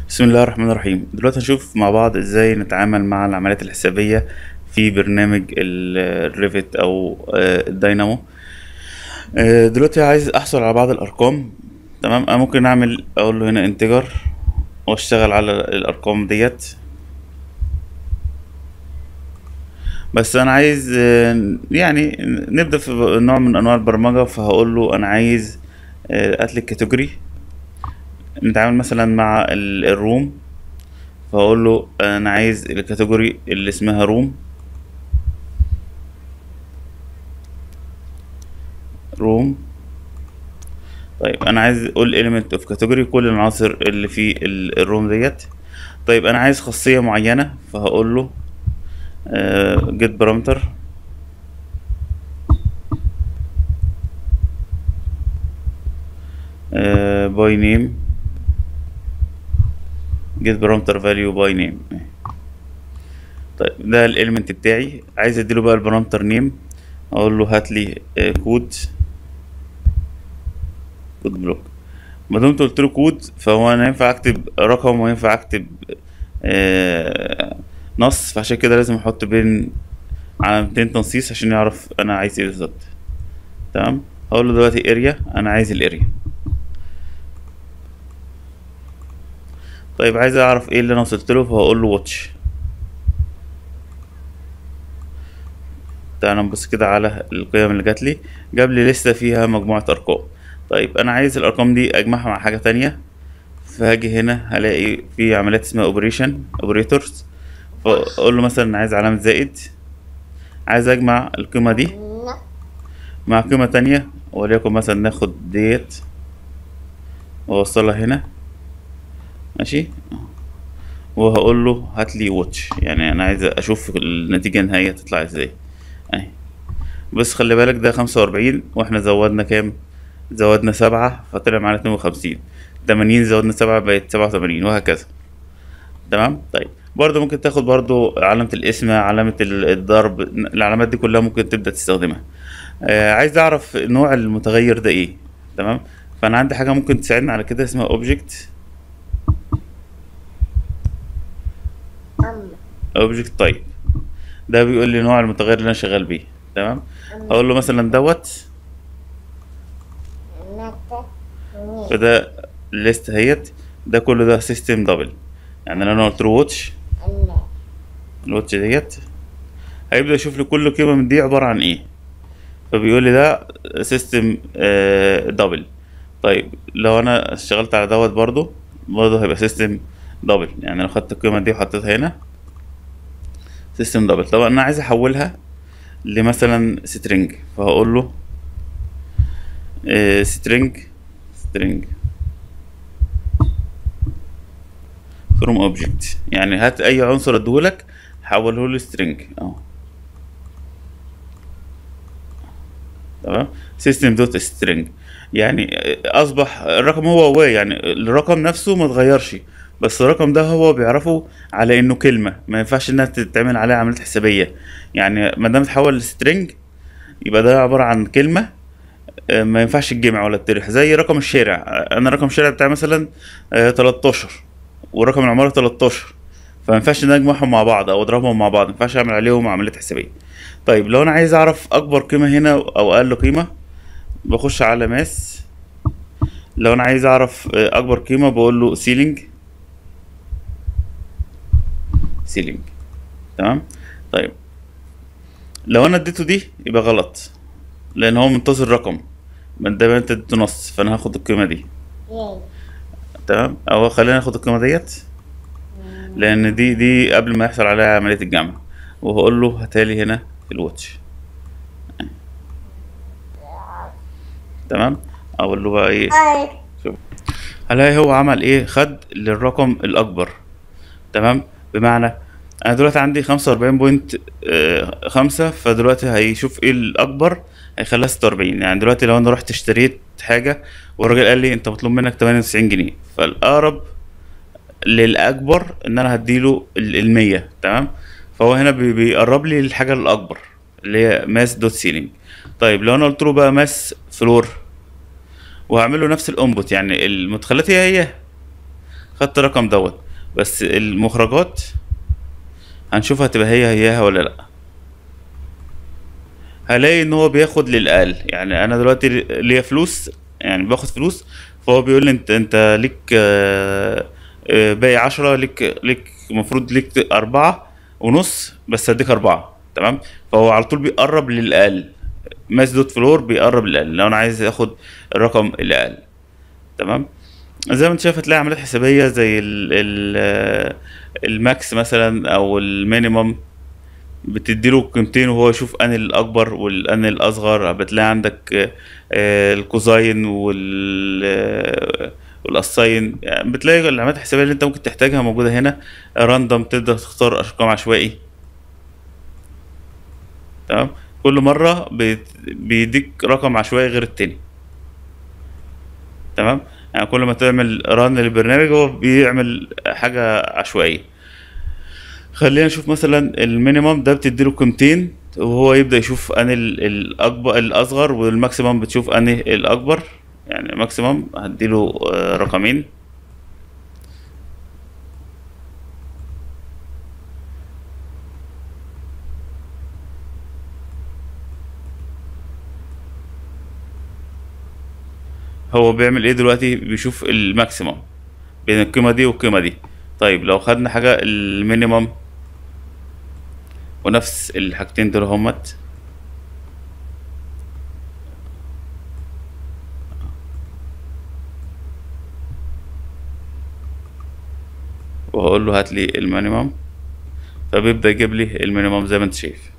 بسم الله الرحمن الرحيم دلوقتي هنشوف مع بعض ازاي نتعامل مع العمليات الحسابية في برنامج الريفت او آه، الداينامو آه، دلوقتي عايز احصل على بعض الارقام تمام انا ممكن اعمل اقول له هنا انتجر واشتغل على الارقام ديت بس انا عايز آه، يعني نبدأ في نوع من انواع البرمجة فهقول له انا عايز آه، هات لي الكاتيجوري نتعامل مثلا مع ال- الروم فاقول له انا عايز الكاتيجوري اللي اسمها روم روم طيب انا عايز اقول element of category كل العناصر اللي في ال- الروم ديت طيب انا عايز خاصية معينة فهقول له آه، get parameter آه، by name get parameter value by name طيب ده الاليمنت بتاعي عايز اديله بقى البارامتر نيم اقول له هات لي آه، كود كود بلوك ما دمت قلت له كود فهو انا ينفع اكتب رقم وينفع اكتب آه، نص فعشان كده لازم احط بين علامتين تنصيص عشان يعرف انا عايز ايه بالظبط تمام هقول له دلوقتي اريا انا عايز الاريا طيب عايز اعرف ايه اللي انا وصلت له فهقول له واتش تعالى نبص كده على القيم اللي جات لي جاب لي لسه فيها مجموعة ارقام طيب انا عايز الارقام دي اجمعها مع حاجة تانية فهاجي هنا هلاقي في عمليات اسمها اوبريشن اوبريتورز فاقول له مثلا عايز علامة زائد عايز اجمع القيمة دي مع قيمة تانية وليكن مثلا ناخد ديت واوصلها هنا ماشي وهقول له هات لي واتش يعني انا عايز اشوف النتيجة النهائية تطلع ازاي اهي بس خلي بالك ده خمسة وأربعين واحنا زودنا كام زودنا سبعة فطلع معانا اتنين وخمسين تمانين زودنا سبعة بقت سبعة وتمانين وهكذا تمام طيب برضه ممكن تاخد برضه علامة الاسم علامة ال- الضرب العلامات دي كلها ممكن تبدأ تستخدمها آه عايز اعرف نوع المتغير ده ايه تمام فانا عندي حاجة ممكن تساعدنا على كده اسمها اوبجكت اوبجكت تايب ده بيقول لي نوع المتغير اللي انا شغال بيه تمام هقول له مثلا دوت فده الليست اهيت ده كله ده سيستم دبل يعني لو انا قلت له واتش الواتش ديت هيبدأ يشوف لي كل قيمة من دي عبارة عن ايه فبيقول لي ده سيستم دبل طيب لو انا اشتغلت على دوت برضو برضو هيبقى سيستم دبل يعني لو خدت القيمة دي وحطيتها هنا سيستم دبل طبعا انا عايز احولها لمثلا سترينج فهقول له سترينج سترينج فروم اوبجكت يعني هات اي عنصر اديهولك حوله له سترينج اهو تمام سيستم دوت سترينج يعني اصبح الرقم هو هو يعني الرقم نفسه ما اتغيرش بس الرقم ده هو بيعرفه على انه كلمه ما ينفعش انها تتعمل عليها عمليات حسابيه يعني ما دام اتحول لسترينج يبقى ده عباره عن كلمه آه، ما ينفعش الجمع ولا الترح زي رقم الشارع آه، انا رقم الشارع بتاعي مثلا آه، 13 ورقم العماره 13 فما ينفعش ان أنا اجمعهم مع بعض او اضربهم مع بعض ما ينفعش اعمل عليهم عمليات حسابيه طيب لو انا عايز اعرف اكبر قيمه هنا او اقل قيمه بخش على ماس لو انا عايز اعرف آه، اكبر قيمه بقول له سيلينج سيلينج تمام طيب لو انا اديته دي يبقى غلط لان هو منتظر رقم ما ده انت اديته نص فانا هاخد القيمه دي تمام او خلينا ناخد القيمه ديت لان دي دي قبل ما يحصل عليها عمليه الجمع وهقول له هاتالي هنا الواتش تمام اقول له بقى ايه شوف هلاقي هو عمل ايه خد للرقم الاكبر تمام بمعنى انا دلوقتي عندي خمسة واربعين بوينت خمسة فدلوقتي هيشوف ايه الاكبر هيخليها ستة واربعين يعني دلوقتي لو انا رحت اشتريت حاجة والراجل قال لي انت مطلوب منك تمانية وتسعين جنيه فالاقرب للاكبر ان انا هديله ال- المية تمام فهو هنا بي- بيقرب لي الحاجة الاكبر اللي هي ماس دوت سيلينج طيب لو انا قلت له بقى ماس فلور وهعمل له نفس الانبوت يعني المدخلات هي هي خدت الرقم دوت بس المخرجات هنشوف هتبقى هي هياها ولا لا هلاقي ان هو بياخد للاقل يعني انا دلوقتي ليا فلوس يعني باخد فلوس فهو بيقول لي انت انت ليك آه، آه، باقي عشرة ليك ليك المفروض ليك أربعة ونص بس هديك أربعة تمام فهو على طول بيقرب للأقل ماس دوت فلور بيقرب للأقل لو أنا عايز آخد الرقم الأقل تمام زي ما انت شايف هتلاقي عمليات حسابية زي ال ال آه، الماكس مثلا أو المينيمم بتديله قيمتين وهو يشوف انهي الاكبر والانهي الاصغر بتلاقي عندك آه، آه، الكوزاين وال آه، والاساين يعني بتلاقي العلامات الحسابيه اللي انت ممكن تحتاجها موجوده هنا راندوم تقدر تختار ارقام عشوائي تمام كل مره بيت- بيديك رقم عشوائي غير التاني تمام يعني كل ما تعمل ران للبرنامج هو بيعمل حاجه عشوائيه خلينا نشوف مثلا المينيمم ده بتديله قيمتين وهو يبدأ يشوف انهي ال- الاكبر الاصغر والماكسيمم بتشوف انهي الاكبر يعني ماكسيمم هديله آه، رقمين هو بيعمل ايه دلوقتي بيشوف الماكسيمم بين القيمة دي والقيمة دي طيب لو خدنا حاجة المينيمم ونفس الحاجتين دول همت وهقول له هات لي المينيمم فبيبدأ يجيب لي المينيمم زي ما انت شايف